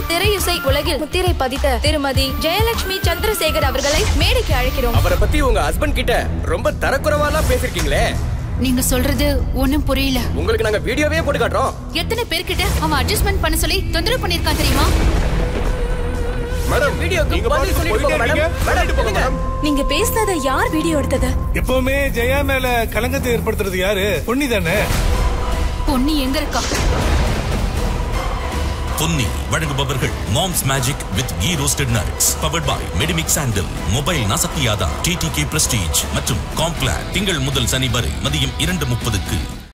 திரையிசை உலகில் முத்திரை பதித்த திருமதி ஜெயலட்சுமி சந்திரசேகர் அவர்களை மேடைக்கு அழைக்கிறோம் அவரை பத்தி உங்க ஹஸ்பண்ட் கிட்ட ரொம்ப தரக்குறைவாலாம் பேசிருக்கீங்களே நீங்க சொல்றது ஒண்ணும் புரியல உங்களுக்கு நாங்க வீடியோவே போட்டு காட்டுறோம் எத்தனை பேர்கிட்ட அவன் அட்ஜஸ்ட்மெண்ட் பண்ண சொல்லி தொந்தரவு பண்ணிருக்கான் தெரியுமா மேடம் வீடியோக்கு நீங்க பதில் பாட்டுக்கு சொல்லிட்டு போயிட்டே போங்க, இருக்கீங்க. மேடம். சொல்லிட்டு போங்க, மேடம். மேடம். நீங்க பேசினதை யார் வீடியோ எடுத்தது எப்பவுமே ஜெயா மேல கலங்கத்தை ஏற்படுத்துறது யாரு பொன்னி தானே பொன்னி எங்க இருக்கா பொன்னி வழங்குபவர்கள் mom's magic with ghee roasted nuts powered by Medimix sandal மொபைல் நசக்கியாதா டிடிகே பிரஸ்டீஜ் மற்றும் காம்ப்ளான் திங்கள் முதல் சனி வரை மதியம் இரண்டு முப்பதுக்கு